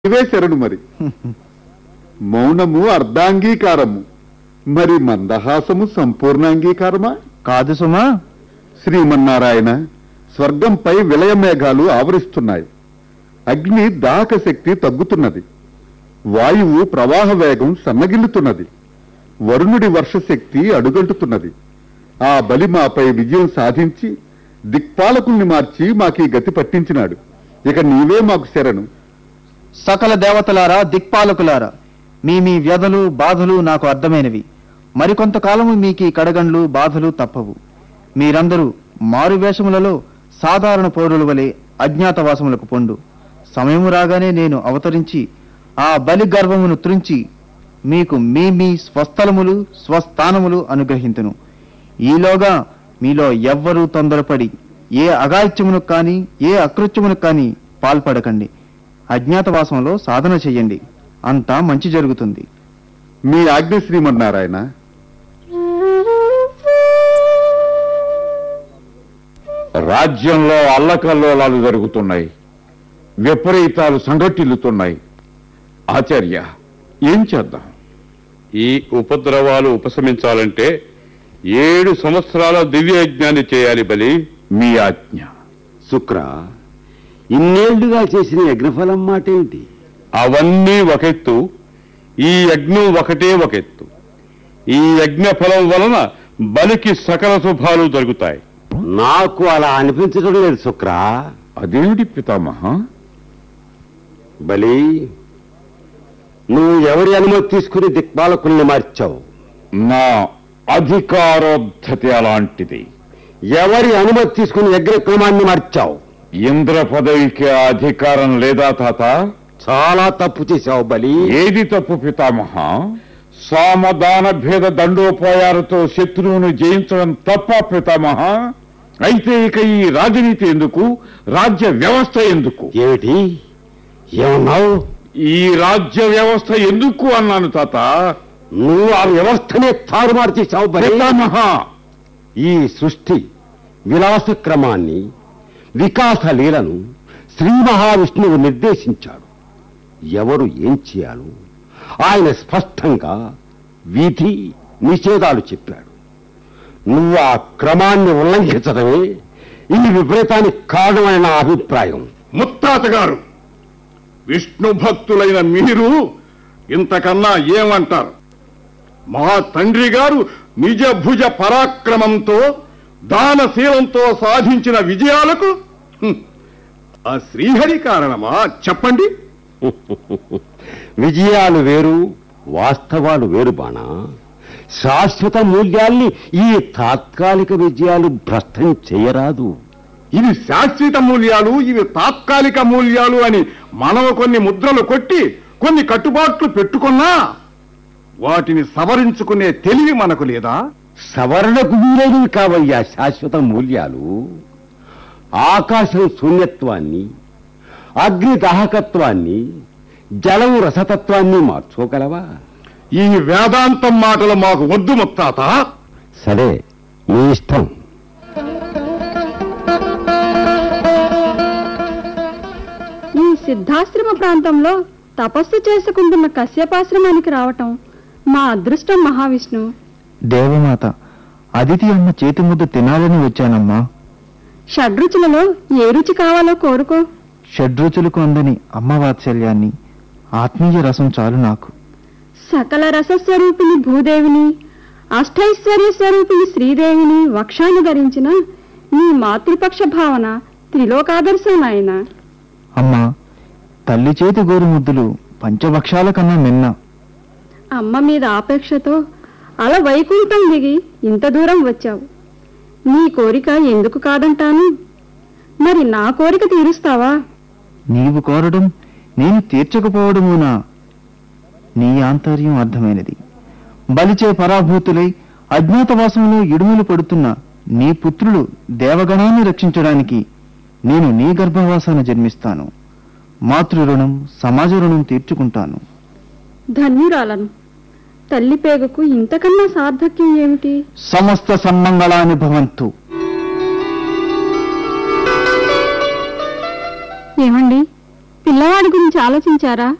ఇవే శరణు మరి మౌనము అర్ధాంగీకారము మరి మందహాసము సంపూర్ణాంగీకారమా కాదు సుమా శ్రీమన్నారాయణ స్వర్గంపై విలయమేఘాలు ఆవరిస్తున్నాయి అగ్ని దాహక శక్తి తగ్గుతున్నది వాయువు ప్రవాహ వేగం సన్నగిల్లుతున్నది వరుణుడి వర్షశక్తి అడుగంటుతున్నది ఆ బలి మాపై విజయం సాధించి దిక్పాలకుల్ని మార్చి మాకీ గతి పట్టించినాడు ఇక నీవే మాకు శరణు సకల దేవతలారా దిక్పాలకులారా మీ మీ వ్యధలు బాధలు నాకు అర్థమైనవి మరికొంతకాలము మీకు ఈ కడగండ్లు బాధలు తప్పవు మీరందరూ మారు వేషములలో సాధారణ పౌరుల వలె అజ్ఞాతవాసములకు పొండు సమయము రాగానే నేను అవతరించి ఆ బలి గర్వమును త్రుంచి మీకు మీ మీ స్వస్థలములు స్వస్థానములు అనుగ్రహింతును ఈలోగా మీలో ఎవ్వరూ తొందరపడి ఏ అగాయిత్యమును కానీ ఏ అకృత్యమును కానీ పాల్పడకండి అజ్ఞాతవాసంలో సాధన చెయ్యండి అంతా మంచి జరుగుతుంది మీ ఆజ్ఞ శ్రీమన్నారాయణ రాజ్యంలో అల్లకల్లోలాలు జరుగుతున్నాయి విపరీతాలు సంఘటిల్లుతున్నాయి ఆచార్య ఏం చేద్దాం ఈ ఉపద్రవాలు ఉపశమించాలంటే ఏడు సంవత్సరాల దివ్య యజ్ఞాన్ని చేయాలి బలి మీ ఆజ్ఞ శుక్ర ఇన్నేళ్లుగా చేసిన యజ్ఞఫలం మాట ఏంటి అవన్నీ ఒకెత్తు ఈ యజ్ఞం ఒకటే ఒకెత్తు ఈ యజ్ఞ ఫలం వలన బలికి సకల శుభాలు జరుగుతాయి నాకు అలా అనిపించడం లేదు శుక్ర అదేమిటి పితామహ బలి నువ్వు ఎవరి అనుమతి తీసుకుని దిక్పాలకుల్ని మార్చావు నా అధికారోద్ధతి అలాంటిది ఎవరి అనుమతి తీసుకుని యజ్ఞక్రమాన్ని మార్చావు ఇంద్ర పదవికి ఆ అధికారం లేదా తాత చాలా తప్పు చేశావు బలి ఏది తప్పు పితామహ సామదాన భేద దండోపాయాలతో శత్రువును జయించడం తప్ప పితామహ అయితే ఇక ఈ రాజనీతి ఎందుకు రాజ్య వ్యవస్థ ఎందుకు ఏమిటి ఏమన్నావు ఈ రాజ్య వ్యవస్థ ఎందుకు అన్నాను తాత నువ్వు ఆ వ్యవస్థనే తారుమారు చేశావు బలి పితామహ ఈ సృష్టి విలాస క్రమాన్ని వికాస లీలను శ్రీ మహావిష్ణువు నిర్దేశించాడు ఎవరు ఏం చేయాలో ఆయన స్పష్టంగా విధి నిషేధాలు చెప్పాడు నువ్వు ఆ క్రమాన్ని ఉల్లంఘించడమే ఈ విపరీతానికి కారణమైన నా అభిప్రాయం ముత్తాత గారు విష్ణు భక్తులైన మీరు ఇంతకన్నా ఏమంటారు మా తండ్రి గారు నిజ భుజ పరాక్రమంతో దానశీలంతో సాధించిన విజయాలకు హ్మ్, ఆ శ్రీహరి కారణమా చెప్పండి విజయాలు వేరు వాస్తవాలు వేరు బాణా శాశ్వత మూల్యాల్ని ఈ తాత్కాలిక విజయాలు భ్రష్టం చేయరాదు ఇవి శాశ్వత మూల్యాలు ఇవి తాత్కాలిక మూల్యాలు అని మనం కొన్ని ముద్రలు కొట్టి కొన్ని కట్టుబాట్లు పెట్టుకున్నా వాటిని సవరించుకునే తెలివి మనకు లేదా సవరణకు వీలైనవి కావయ్యా శాశ్వత మూల్యాలు ఆకాశం శూన్యత్వాన్ని అగ్ని దాహకత్వాన్ని జలం రసతత్వాన్ని మార్చుకోగలవా ఈ వేదాంతం మాటలు మాకు వద్దు ముత్తాత సరే మీ ఇష్టం ఈ సిద్ధాశ్రమ ప్రాంతంలో తపస్సు చేసుకుంటున్న కశ్యపాశ్రమానికి రావటం మా అదృష్టం మహావిష్ణు దేవమాత అదితి అన్న చేతి ముద్ద తినాలని వచ్చానమ్మా షడ్రుచులలో ఏ రుచి కావాలో కోరుకో షడ్రుచులకు అందని అమ్మ వాత్సల్యాన్ని ఆత్మీయ రసం చాలు నాకు సకల రసస్వరూపిణి భూదేవిని అష్టైశ్వర్య స్వరూపిణి శ్రీదేవిని వక్షాన్ని ధరించిన నీ మాతృపక్ష భావన త్రిలోకాదర్శం నాయన అమ్మా తల్లి చేతి గోరు ముద్దులు పంచభక్షాల కన్నా మిన్న అమ్మ మీద ఆపేక్షతో అలా వైకుంఠం దిగి ఇంత దూరం వచ్చావు నీ కోరిక ఎందుకు కాదంటాను మరి నా కోరిక తీరుస్తావా నీవు కోరడం నేను తీర్చకపోవడమునా నీ ఆంతర్యం అర్థమైనది బలిచే పరాభూతులై అజ్ఞాతవాసంలో ఇడుములు పడుతున్న నీ పుత్రులు దేవగణాన్ని రక్షించడానికి నేను నీ గర్భవాసాన జన్మిస్తాను మాతృ రుణం సమాజ రుణం తీర్చుకుంటాను ధన్యురాలను తల్లి పేగుకు ఇంతకన్నా సార్థక్యం ఏమిటి సమస్త సమ్మంగళాని భవంతు ఏమండి పిల్లవాడి గురించి ఆలోచించారా